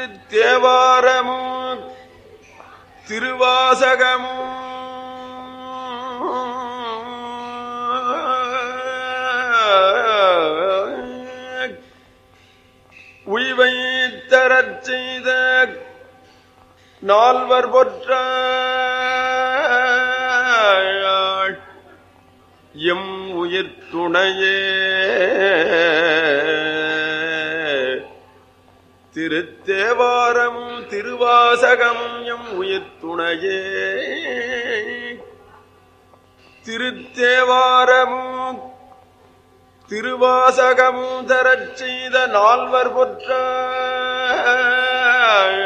திருத்தேவாரமும் திருவாசகமும் உய்வை தரச் செய்த நால்வர் பொற்ற எம் உயிர் துணையே திருத்தேவாரமும் திருவாசகமும் எம் உயிர் துணையே திருத்தேவாரமும் திருவாசகமும் தரச் செய்த நால்வர் பொற்ற